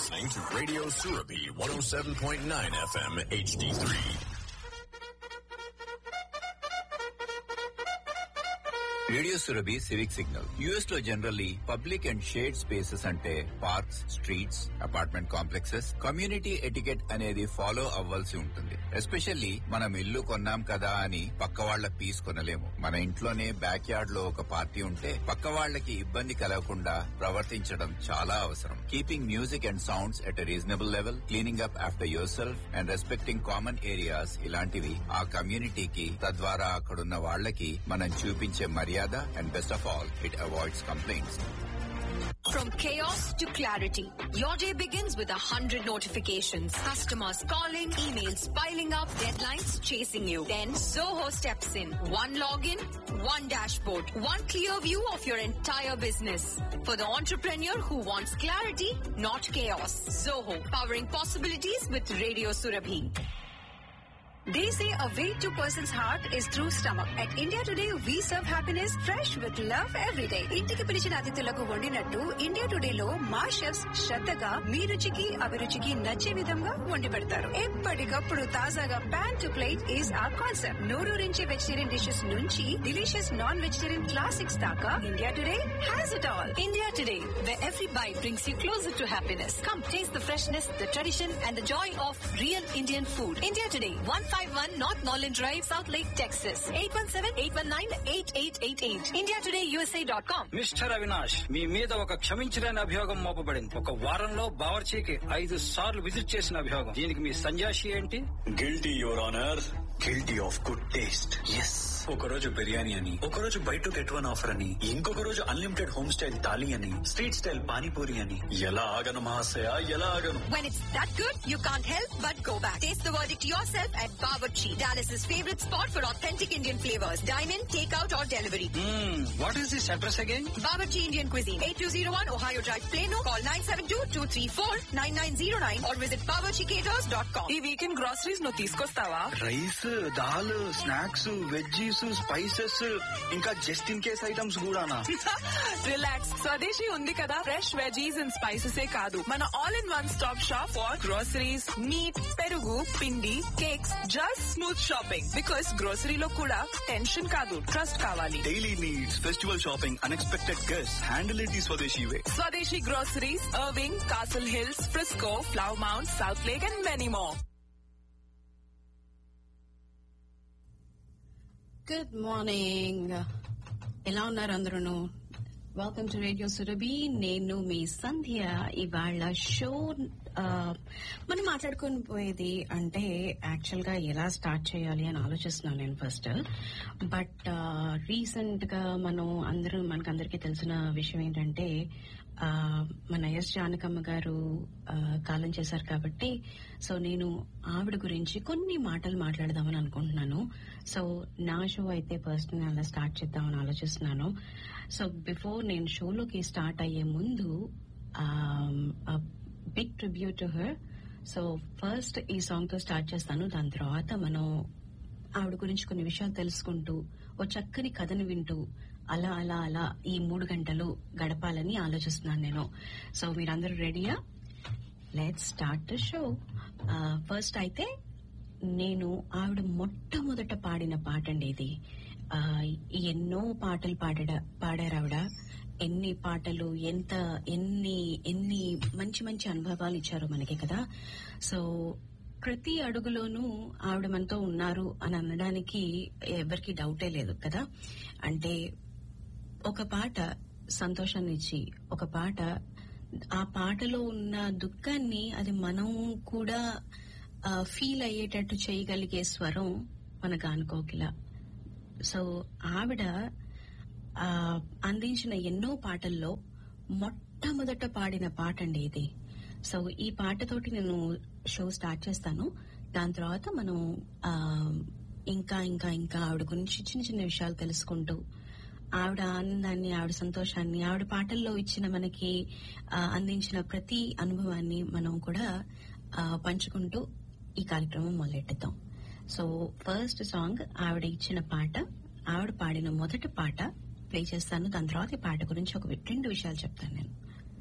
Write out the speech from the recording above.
listening to Radio Surabi 107.9 FM HD3. Radio Surabhi civic signal US లో generally public and shade spaces అంటే parks streets apartment complexes community etiquette అనేది follow అవ్వాల్సి ఉంటుంది especially మనం ఇల్లు కొన్నాం కదా అని పక్క వాళ్ల పీస్ కొనలేము మన ఇంట్లోనే బ్యాక్ యార్డ్ లో ఒక పార్టీ ఉంటే పక్క వాళ్లకి ఇబ్బంది కలగకుండా ప్రవర్తించడం చాలా అవసరం keeping music and sounds at reasonable level cleaning up after yourself and respecting common areas ఇలాంటివి ఆ కమ్యూనిటీకి తద్వారా అక్కడున్న వాళ్ళకి మనం చూపించే మర్యాద and best of all it avoids complaints From chaos to clarity, your day begins with a hundred notifications. Customers calling, emails piling up, deadlines chasing you. Then Zoho steps in. One login, one dashboard, one clear view of your entire business. For the entrepreneur who wants clarity, not chaos. Zoho, powering possibilities with Radio Surabhi. They say a way to person's heart is through stomach. At India Today, we serve happiness fresh with love every day. ఇంటికి పిలిచిన అతిథులకు వండినట్టు India today లో మా chefs శ్రద్ధగా మీ రుచికి అభిరుచికి నచ్చే విధంగా వండి పెడతారు ఎప్పటికప్పుడు తాజాగా pan to plate is our concept నోరూరించే వెజిటేరియన్ డిషెస్ నుంచి డిలీషియస్ నాన్ వెజిటేరియన్ క్లాసిక్స్ దాకా India today has it all India Today, where every bite brings you closer to happiness. Come taste the freshness, the tradition, and the joy of real Indian food. India Today, 151 North Norland Drive, South Lake, Texas. 817-819-8888. IndiaTodayUSA.com. Mister Avinash మీ మీద ఒక క్షమించలేని అభియోగం మోపబడింది ఒక వారంలో బావర్చీకి ఐదు సార్లు visit చేసిన అభియోగం దీనికి మీ సంజాషి ఏంటి guilty your honour guilty of good taste yes ఒక రోజు బిర్యానీ అని ఒక రోజు buy two get one offer అని ఇంకొక రోజు అన్లిమిటెడ్ హోమ్ స్టైల్ థాలీ అని స్ట్రీట్ స్టైల్ పానీపూరి అని ఎలా ఆగను మహాశయ ఎలా ఆగను When it's that good, you can't help but go back. Taste the verdict yourself at Bawarchi, Dallas's favorite spot for authentic Indian flavors. Dine in, take out, or delivery. What is this address again Bawarchi Indian Cuisine, 8201 Ohio Drive, Plano. Call 972-234-9909 or visit bawarchicaters.com. ఈ weekend groceries నువ్వు తీసుకొస్తావా rice dal snacks veggies spices ఇంకా just in case items కూడానా relax Swadeshi ఉంది కదా fresh veggies and spices కాదు మన all in one stop shop for groceries meat పెరుగు పిండి cakes just smooth shopping because గ్రోసరీలో కూడా టెన్షన్ కాదు ట్రస్ట్ కావాలి daily needs festival shopping unexpected guest handle it ఈ Swadeshi way Swadeshi groceries Irving Castle Hills Frisco Flower Mound Southlake and many more good morning ఎలా ఉన్నారు అందరూ వెల్కమ్ టు రేడియో సురభి నేను మీ సంధ్య ఇవాళ షో ఆ, మనం మాట్లాడుకొని పోయేది అంటే యాక్చువల్ గా ఎలా స్టార్ట్ చేయాలి అని ఆలోచిస్తున్నాను నేను ఫస్ట్ బట్ రీసెంట్ గా మనం అందరూ మనకందరికీ తెలిసిన విషయం ఏంటంటే ఆ, మన ఎస్ జానకమ్మ గారు ఆ, కాలం చేశారు కాబట్టి సో నేను ఆవిడ గురించి కొన్ని మాటలు మాట్లాడదామని అనుకుంటున్నాను సో నా షో అయితే పర్సనల్ అలా స్టార్ట్ చేద్దామని ఆలోచిస్తున్నాను సో బిఫోర్ నేను షోలోకి స్టార్ట్ అయ్యే ముందు big tribute to her so first ఈ సాంగ్ తో స్టార్ట్ చేస్తాను దాని తర్వాత మనం ఆవిడ గురించి కొన్ని విషయాలు తెలుసుకుంటూ ఓ చక్కని కథను వింటూ అలా అలా అలా ఈ మూడు గంటలు గడపాలని ఆలోచిస్తున్నాను నేను సో మీరందరూ రెడీయా let start the show first అయితే నేను ఆవిడ మొట్టమొదట పాడిన పాట అండి ఇది ఆ, ఎన్నో పాటలు పాడడ పాడారు ఆవిడ ఎన్ని పాటలు ఎంత ఎన్ని ఎన్ని మంచి మంచి అనుభవాలు ఇచ్చారు మనకి కదా సో ప్రతి అడుగులోనూ ఆవిడ మనతో ఉన్నారు అని అనడానికి ఎవరికి డౌటే లేదు కదా అంటే ఒక పాట సంతోషాన్ని ఇచ్చి ఒక పాట ఆ పాటలో ఉన్న దుఃఖాన్ని అది మనం కూడా ఫీల్ అయ్యేటట్టు చేయగలిగే స్వరం మన గానుకోకిల సో ఆవిడ ఆ, అందించిన ఎన్నో పాటల్లో మొట్టమొదట పాడిన పాట అండి ఇది సో ఈ పాటతోటి నేను షో స్టార్ట్ చేస్తాను దాని తర్వాత మనం ఆ, ఇంకా ఇంకా ఇంకా ఆవిడ గురించి చిన్న చిన్న విషయాలు తెలుసుకుంటూ ఆవిడ ఆనందాన్ని ఆవిడ సంతోషాన్ని ఆవిడ పాటల్లో ఇచ్చిన మనకి ఆ, అందించిన ప్రతి అనుభవాన్ని మనం కూడా ఆ, పంచుకుంటూ ఈ కార్యక్రమం మొదలెట్టుతాం సో ఫస్ట్ సాంగ్ ఆవిడ ఇచ్చిన పాట ఆవిడ పాడిన మొదటి పాట ప్లే చేస్తాను దాని తర్వాత ఈ పాట గురించి ఒక రెండు విషయాలు చెప్తాను నేను